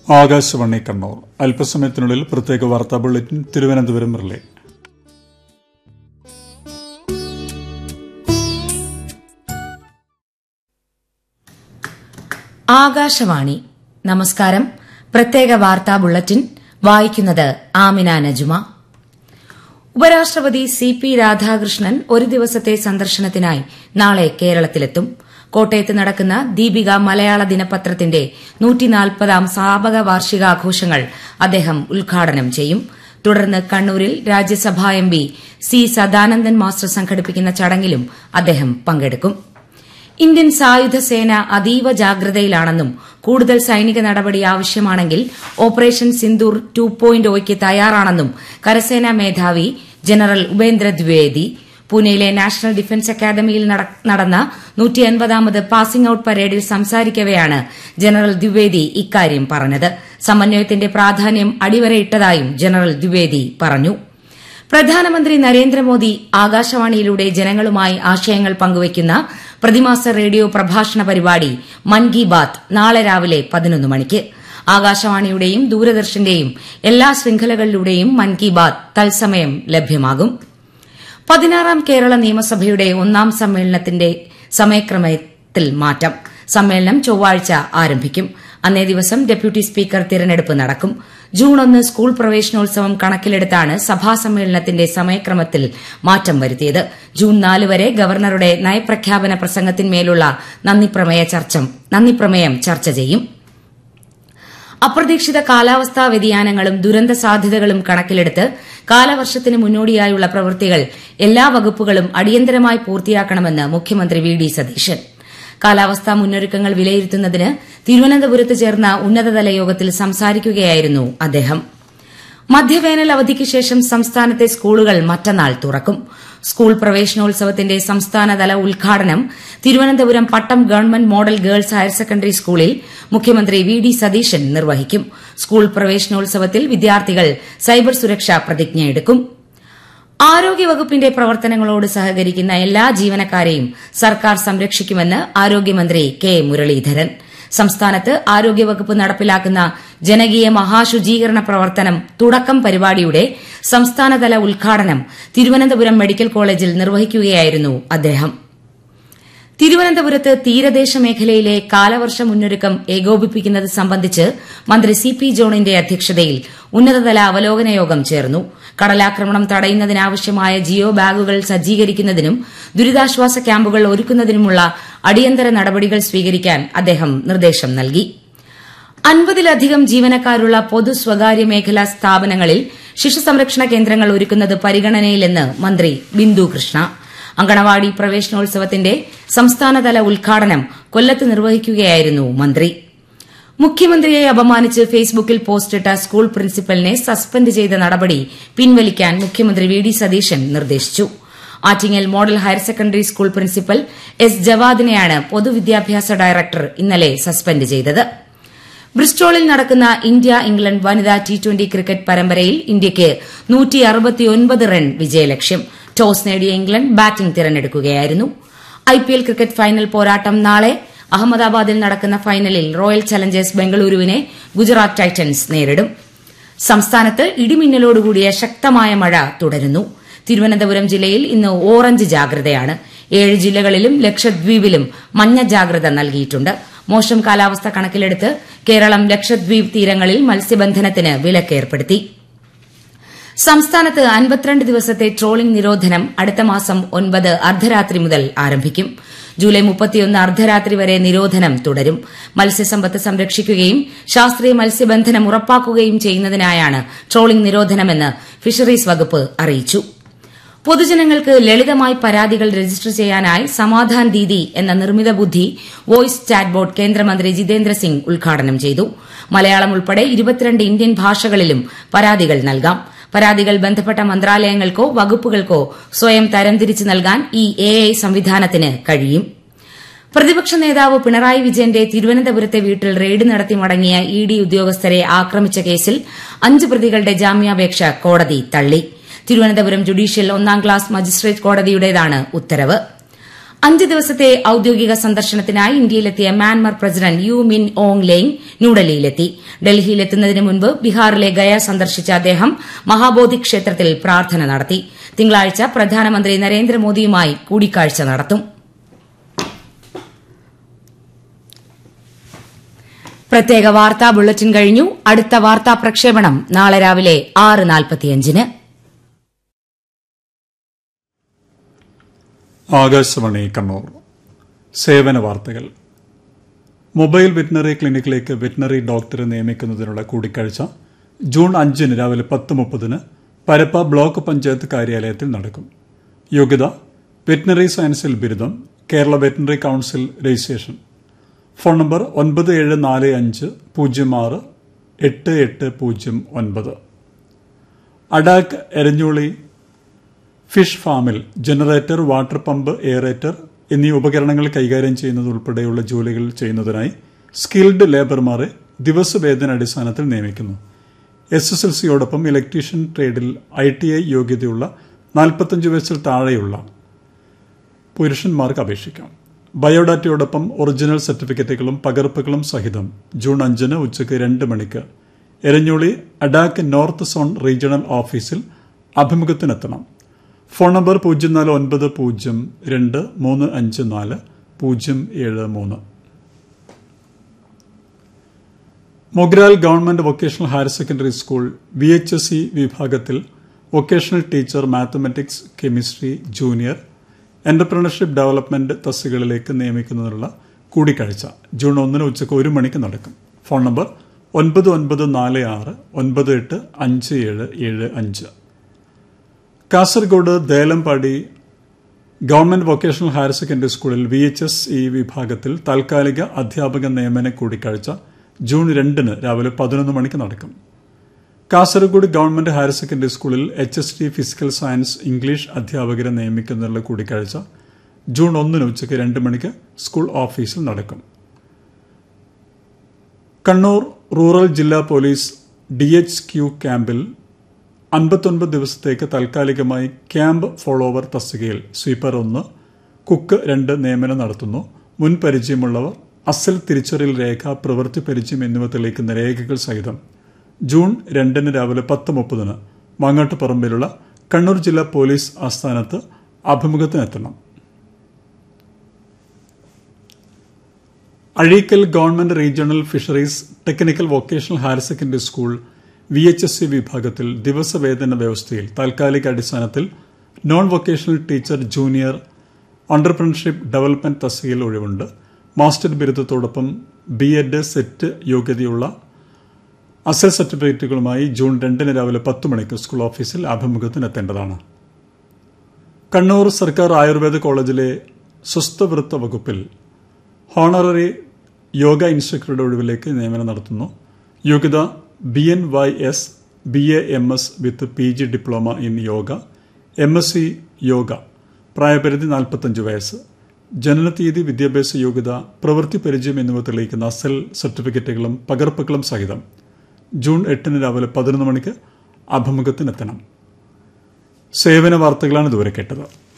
ആകാശവാണി കണ്ണൂർ അല്പസമയത്തിനുള്ളിൽ പ്രത്യേക വാർത്താ ബുള്ളറ്റിൻ തിരുവനന്തപുരം റിലേ ആകാശവാണി നമസ്കാരം പ്രത്യേക വാർത്താ ബുള്ളറ്റിൻ വായിക്കുന്നത് ആമിന നജുമ ഉപരാഷ്ട്രപതി സി പി രാധാകൃഷ്ണൻ ഒരു ദിവസത്തെ സന്ദർശനത്തിനായി നാളെ കേരളത്തിലെത്തും കോട്ടയത്ത് നടക്കുന്ന ദീപിക മലയാള ദിനപത്രത്തിന്റെ നൂറ്റിനാൽപ്പതാം സ്ഥാപക വാർഷികാഘോഷങ്ങൾ അദ്ദേഹം ഉദ്ഘാടനം ചെയ്യും തുടർന്ന് കണ്ണൂരിൽ Rajya Sabha M P C Sadanandan master സംഘടിപ്പിക്കുന്ന ചടങ്ങിലും അദ്ദേഹം പങ്കെടുക്കും ഇന്ത്യൻ സായുധ സേന അതീവ ജാഗ്രതയിലാണെന്നും കൂടുതൽ സൈനിക നടപടി ആവശ്യമാണെങ്കിൽ ഓപ്പറേഷൻ സിന്ദൂർ ടു പോയിന്റ് ഒയ്ക്ക് തയ്യാറാണെന്നും കരസേനാ മേധാവി ജനറൽ ഉപേന്ദ്ര ദ്വിവേദി പൂനെയിലെ നാഷണൽ ഡിഫൻസ് അക്കാദമിയിൽ നടന്ന നൂറ്റിയൻപതാമത് പാസിംഗ് ഔട്ട് പരേഡിൽ സംസാരിക്കവെയാണ് ജനറൽ ദ്വിവേദി ഇക്കാര്യം പറഞ്ഞത് സമന്വയത്തിന്റെ പ്രാധാന്യം അടിവരയിട്ടതായും ജനറൽ ദ്വിവേദി പറഞ്ഞു പ്രധാനമന്ത്രി നരേന്ദ്രമോദി ആകാശവാണിയിലൂടെ ജനങ്ങളുമായി ആശയങ്ങൾ പങ്കുവയ്ക്കുന്ന പ്രതിമാസ റേഡിയോ പ്രഭാഷണ പരിപാടി മൻ കി ബാത് നാളെ രാവിലെ പതിനൊന്ന് മണിക്ക് ആകാശവാണിയുടെയും ദൂരദർശന്റെയും എല്ലാ ശൃംഖലകളിലൂടെയും മൻ കി ബാത് തത്സമയം ലഭ്യമാകും പതിനാറാം കേരള നിയമസഭയുടെ ഒന്നാം സമ്മേളനത്തിന്റെ സമയക്രമത്തിൽ മാറ്റം സമ്മേളനം ചൊവ്വാഴ്ച ആരംഭിക്കും അന്നേ ദിവസം ഡെപ്യൂട്ടി സ്പീക്കർ തിരഞ്ഞെടുപ്പ് നടക്കും ജൂൺ ഒന്ന് സ്കൂൾ പ്രവേശനോത്സവം കണക്കിലെടുത്താണ് സഭാ സമ്മേളനത്തിന്റെ സമയക്രമത്തിൽ മാറ്റം വരുത്തിയത് ജൂൺ നാല് വരെ ഗവർണറുടെ നയപ്രഖ്യാപന പ്രസംഗത്തിന്മേലുള്ള നന്ദിപ്രമേയം ചർച്ച ചെയ്യും അപ്രതീക്ഷിത കാലാവസ്ഥാ വ്യതിയാനങ്ങളും ദുരന്ത സാധ്യതകളും കണക്കിലെടുത്ത് കാലവർഷത്തിന് മുന്നോടിയായുള്ള പ്രവൃത്തികൾ എല്ലാ വകുപ്പുകളും അടിയന്തരമായി പൂർത്തിയാക്കണമെന്ന് മുഖ്യമന്ത്രി വി ഡി സതീശൻ കാലാവസ്ഥാ മുന്നൊരുക്കങ്ങൾ വിലയിരുത്തുന്നതിന് തിരുവനന്തപുരത്ത് ചേർന്ന ഉന്നതതല യോഗത്തിൽ സംസാരിക്കുകയായിരുന്നു അദ്ദേഹം മധ്യവേനൽ അവധിക്ക് ശേഷം സംസ്ഥാനത്തെ സ്കൂളുകൾ മറ്റന്നാൾ തുറക്കും സ്കൂൾ പ്രവേശനോത്സവത്തിന്റെ സംസ്ഥാനതല ഉദ്ഘാടനം Thiruvananthapuram Pattom government model girls higher secondary സ്കൂളിൽ മുഖ്യമന്ത്രി വി ഡി സതീശൻ നിർവഹിക്കും സ്കൂൾ പ്രവേശനോത്സവത്തിൽ വിദ്യാർത്ഥികൾ സൈബർ സുരക്ഷാ പ്രതിജ്ഞയെടുക്കും ആരോഗ്യവകുപ്പിന്റെ പ്രവർത്തനങ്ങളോട് സഹകരിക്കുന്ന എല്ലാ ജീവനക്കാരെയും സർക്കാർ സംരക്ഷിക്കുമെന്ന് ആരോഗ്യമന്ത്രി കെ മുരളീധരൻ സംസ്ഥാനത്ത് ആരോഗ്യവകുപ്പ് നടപ്പിലാക്കുന്ന ജനകീയ മഹാശുചീകരണ പ്രവർത്തനം തുടക്കം പരിപാടിയുടെ സംസ്ഥാനതല ഉദ്ഘാടനം തിരുവനന്തപുരം മെഡിക്കൽ കോളേജിൽ നിർവഹിക്കുകയായിരുന്നു അദ്ദേഹം തിരുവനന്തപുരത്ത് തീരദേശ മേഖലയിലെ കാലവർഷ മുന്നൊരുക്കം ഏകോപിപ്പിക്കുന്നത് സംബന്ധിച്ച് മന്ത്രി സി പി ജോണിന്റെ അധ്യക്ഷതയിൽ ഉന്നതതല അവലോകന യോഗം ചേർന്നു കടലാക്രമണം തടയുന്നതിനാവശ്യമായ ജിയോ ബാഗുകൾ സജ്ജീകരിക്കുന്നതിനും ദുരിതാശ്വാസ ക്യാമ്പുകൾ ഒരുക്കുന്നതിനുമുള്ള അടിയന്തര നടപടികൾ സ്വീകരിക്കാൻ അദ്ദേഹം നിർദ്ദേശം നൽകി അൻപതിലധികം ജീവനക്കാരുള്ള പൊതു സ്വകാര്യ മേഖലാ സ്ഥാപനങ്ങളിൽ ശിശുസംരക്ഷണ കേന്ദ്രങ്ങൾ ഒരുക്കുന്നത് പരിഗണനയിലെന്ന് മന്ത്രി ബിന്ദു കൃഷ്ണ അങ്കണവാടി പ്രവേശനോത്സവത്തിന്റെ സംസ്ഥാനതല ഉദ്ഘാടനം കൊല്ലത്ത് നിർവഹിക്കുകയായിരുന്നു മന്ത്രി മുഖ്യമന്ത്രിയെ അപമാനിച്ച് ഫേസ്ബുക്കിൽ പോസ്റ്റിട്ട സ്കൂൾ പ്രിൻസിപ്പലിനെ സസ്പെൻഡ് ചെയ്ത നടപടി പിൻവലിക്കാൻ മുഖ്യമന്ത്രി വി ഡി സതീശൻ നിർദ്ദേശിച്ചു Attingal model higher secondary school principal S ജവാദിനെയാണ് പൊതുവിദ്യാഭ്യാസ ഡയറക്ടർ ഇന്നലെ സസ്പെൻഡ് ചെയ്തത് ബ്രിസ്റ്റോളിൽ നടക്കുന്ന ഇന്ത്യ ഇംഗ്ലണ്ട് വനിതാ ടി ട്വന്റി ക്രിക്കറ്റ് പരമ്പരയിൽ ഇന്ത്യയ്ക്ക് റൺ വിജയലക്ഷ്യം ടോസ് നേടിയ ഇംഗ്ലണ്ട് ബാറ്റിംഗ് തിരഞ്ഞെടുക്കുകയായിരുന്നു ഐപിഎൽ ക്രിക്കറ്റ് ഫൈനൽ പോരാട്ടം നാളെ അഹമ്മദാബാദിൽ നടക്കുന്ന ഫൈനലിൽ റോയൽ ചലഞ്ചേഴ്സ് ബംഗളൂരുവിനെ ഗുജറാത്ത് ടൈറ്റൻസ് നേരിടും സംസ്ഥാനത്ത് ഇടിമിന്നലോടുകൂടിയ ശക്തമായ മഴ തുടരുന്നു തിരുവനന്തപുരം ജില്ലയിൽ ഇന്ന് ഓറഞ്ച് ജാഗ്രതയാണ് ഏഴ് ജില്ലകളിലും ലക്ഷദ്വീപിലും മഞ്ഞ ജാഗ്രത നൽകിയിട്ടുണ്ട് മോശം കാലാവസ്ഥ കണക്കിലെടുത്ത് കേരളം ലക്ഷദ്വീപ് തീരങ്ങളിൽ മത്സ്യബന്ധനത്തിന് വിലക്കേർപ്പെടുത്തി സംസ്ഥാനത്ത് അൻപത്തിരണ്ട് ദിവസത്തെ ട്രോളിംഗ് നിരോധനം അടുത്ത മാസം ഒൻപത് അർദ്ധരാത്രി മുതൽ ആരംഭിക്കും ജൂലൈ മുപ്പത്തിയൊന്ന് അർദ്ധരാത്രി വരെ നിരോധനം തുടരും മത്സ്യസമ്പത്ത് സംരക്ഷിക്കുകയും ശാസ്ത്രീയ മത്സ്യബന്ധനം ഉറപ്പാക്കുകയും ചെയ്യുന്നതിനായാണ് ട്രോളിംഗ് നിരോധനമെന്ന് ഫിഷറീസ് വകുപ്പ് അറിയിച്ചു പൊതുജനങ്ങൾക്ക് ലളിതമായി പരാതികൾ രജിസ്റ്റർ ചെയ്യാനായി സമാധാൻ ദീദി എന്ന നിർമ്മിത ബുദ്ധി വോയിസ് ചാറ്റ്ബോട്ട് കേന്ദ്രമന്ത്രി ജിതേന്ദ്ര സിംഗ് ഉദ്ഘാടനം ചെയ്തു മലയാളം ഉൾപ്പെടെ ഇരുപത്തിരണ്ട് ഇന്ത്യൻ ഭാഷകളിലും പരാതികൾ നൽകാം പരാതികൾ ബന്ധപ്പെട്ട മന്ത്രാലയങ്ങൾക്കോ വകുപ്പുകൾക്കോ സ്വയം തരംതിരിച്ച് നൽകാൻ ഈ എ ഐ സംവിധാനത്തിന് കഴിയും പ്രതിപക്ഷ നേതാവ് പിണറായി വിജയന്റെ തിരുവനന്തപുരത്തെ വീട്ടിൽ റെയ്ഡ് നടത്തി മടങ്ങിയ ഇ ഡി ഉദ്യോഗസ്ഥരെ ആക്രമിച്ച കേസിൽ അഞ്ച് പ്രതികളുടെ ജാമ്യാപേക്ഷ കോടതി തള്ളി തിരുവനന്തപുരം ജുഡീഷ്യൽ ഒന്നാം ക്ലാസ് മജിസ്ട്രേറ്റ് കോടതിയുടേതാണ് ഉത്തരവ് അഞ്ച് ദിവസത്തെ ഔദ്യോഗിക സന്ദർശനത്തിനായി ഇന്ത്യയിലെത്തിയ Myanmar president U Min Aung Hlaing ന്യൂഡൽഹിയിലെത്തി ഡൽഹിയിലെത്തുന്നതിന് മുൻപ് ബീഹാറിലെ ഗയ സന്ദർശിച്ച അദ്ദേഹം മഹാബോധി ക്ഷേത്രത്തിൽ പ്രാർത്ഥന നടത്തി തിങ്കളാഴ്ച പ്രധാനമന്ത്രി നരേന്ദ്രമോദിയുമായി കൂടിക്കാഴ്ച നടത്തും പ്രത്യേക വാർത്താ ബുള്ളറ്റിൻ കഴിഞ്ഞു അടുത്ത വാർത്താ പ്രക്ഷേപണം നാളെ രാവിലെ ആറ് നാൽപ്പത്തിയഞ്ചിന് ആകാശവാണി കണ്ണൂർ സേവന വാർത്തകൾ മൊബൈൽ വെറ്റിനറി ക്ലിനിക്കിലേക്ക് വെറ്റിനറി ഡോക്ടറെ നിയമിക്കുന്നതിനുള്ള കൂടിക്കാഴ്ച ജൂൺ അഞ്ചിന് രാവിലെ പത്ത് മുപ്പതിന് പരപ്പ ബ്ലോക്ക് പഞ്ചായത്ത് കാര്യാലയത്തിൽ നടക്കും യോഗ്യത വെറ്റിനറി സയൻസിൽ ബിരുദം Kerala veterinary council registration phone number ഒൻപത് ഏഴ് നാല് അഞ്ച് പൂജ്യം ആറ് എട്ട് എട്ട് പൂജ്യം ഒൻപത് അഡാക്ക് എരഞ്ഞോളി ഫിഷ് ഫാമിൽ ജനറേറ്റർ വാട്ടർ പമ്പ് എയറേറ്റർ എന്നീ ഉപകരണങ്ങൾ കൈകാര്യം ചെയ്യുന്നത് ഉൾപ്പെടെയുള്ള ജോലികൾ ചെയ്യുന്നതിനായി സ്കിൽഡ് ലേബർമാരെ ദിവസവേതന അടിസ്ഥാനത്തിൽ നിയമിക്കുന്നു എസ് എസ് എൽ സിയോടൊപ്പം ഇലക്ട്രീഷ്യൻ ട്രേഡിൽ ഐ ടി ഐ യോഗ്യതയുള്ള നാൽപ്പത്തഞ്ച് വയസ്സിൽ താഴെയുള്ള പുരുഷന്മാർക്ക് അപേക്ഷിക്കാം ബയോഡാറ്റയോടൊപ്പം ഒറിജിനൽ സർട്ടിഫിക്കറ്റുകളും പകർപ്പുകളും സഹിതം ജൂൺ അഞ്ചിന് ഉച്ചയ്ക്ക് രണ്ട് മണിക്ക് Eranholi Adak north zone regional ഓഫീസിൽ അഭിമുഖത്തിനെത്തണം ഫോൺ നമ്പർ പൂജ്യം നാല് ഒൻപത് പൂജ്യം രണ്ട് മൂന്ന് അഞ്ച് നാല് പൂജ്യം ഏഴ് മൂന്ന് Mogral government vocational higher secondary school V H S C വിഭാഗത്തിൽ vocational teacher mathematics chemistry junior entrepreneurship development തസ്തികളിലേക്ക് നിയമിക്കുന്നതിനുള്ള കൂടിക്കാഴ്ച ജൂൺ ഒന്നിന് ഉച്ചയ്ക്ക് ഒരു മണിക്ക് നടക്കും ഫോൺ നമ്പർ ഒൻപത് ഒൻപത് നാല് ആറ് ഒൻപത് എട്ട് അഞ്ച് ഏഴ് ഏഴ് അഞ്ച് Kasaragod Delampady government vocational higher secondary സ്കൂളിൽ വി എച്ച് എസ് ഇ വിഭാഗത്തിൽ താൽക്കാലിക അധ്യാപക നിയമന കൂടിക്കാഴ്ച ജൂൺ രണ്ടിന് രാവിലെ പതിനൊന്ന് മണിക്ക് നടക്കും കാസർഗോഡ് ഗവൺമെന്റ് ഹയർ സെക്കൻഡറി സ്കൂളിൽ H S T physical science English അധ്യാപകരെ നിയമിക്കുന്നതിനുള്ള കൂടിക്കാഴ്ച ജൂൺ ഒന്നിന് ഉച്ചയ്ക്ക് രണ്ട് മണിക്ക് സ്കൂൾ ഓഫീസിൽ നടക്കും കണ്ണൂർ റൂറൽ ജില്ലാ പോലീസ് ഡി എച്ച് ക്യു ക്യാമ്പിൽ അൻപത്തൊൻപത് ദിവസത്തേക്ക് താൽക്കാലികമായി ക്യാമ്പ് ഫോളോവർ തസ്തികയിൽ സ്വീപ്പർ ഒന്ന് കുക്ക് രണ്ട് നിയമനം നടത്തുന്നു മുൻ പരിചയമുള്ളവർ അസൽ തിരിച്ചറിയൽ രേഖ പ്രവൃത്തി പരിചയം എന്നിവ തെളിയിക്കുന്ന രേഖകൾ സഹിതം ജൂൺ രണ്ടിന് രാവിലെ പത്ത് മുപ്പതിന് മാങ്ങാട്ടുപറമ്പിലുള്ള കണ്ണൂർ ജില്ലാ പോലീസ് ആസ്ഥാനത്ത് അഭിമുഖത്തിനെത്തണം Azhikkal government regional fisheries technical vocational higher secondary school V H S C വിഭാഗത്തിൽ ദിവസവേതന വ്യവസ്ഥയിൽ താൽക്കാലിക അടിസ്ഥാനത്തിൽ non vocational teacher junior entrepreneurship development തസ്തികയിൽ ഒഴിവുണ്ട് മാസ്റ്റർ ബിരുദത്തോടൊപ്പം ബി എഡ് സെറ്റ് യോഗ്യതയുള്ള അസൽ സർട്ടിഫിക്കറ്റുകളുമായി ജൂൺ രണ്ടിന് രാവിലെ പത്ത് മണിക്ക് സ്കൂൾ ഓഫീസിൽ അഭിമുഖത്തിനെത്തേണ്ടതാണ് കണ്ണൂർ സർക്കാർ ആയുർവേദ കോളേജിലെ സ്വസ്ഥവൃത്ത വകുപ്പിൽ ഹോണററി യോഗ ഇൻസ്ട്രക്ടറുടെ ഒഴിവിലേക്ക് നിയമനം നടത്തുന്നു യോഗ്യത B N Y S B A M S with P G diploma in yoga M S C yoga പ്രായപരിധി നാൽപ്പത്തഞ്ച് വയസ്സ് ജനനതീയതി വിദ്യാഭ്യാസ യോഗ്യത പ്രവൃത്തി പരിചയം എന്നിവ തെളിയിക്കുന്ന അസൽ സർട്ടിഫിക്കറ്റുകളും പകർപ്പുകളും സഹിതം ജൂൺ എട്ടിന് രാവിലെ പതിനൊന്ന് മണിക്ക് അഭിമുഖത്തിനെത്തണം സേവന വാർത്തകളാണ് ഇതുവരെ കേട്ടത്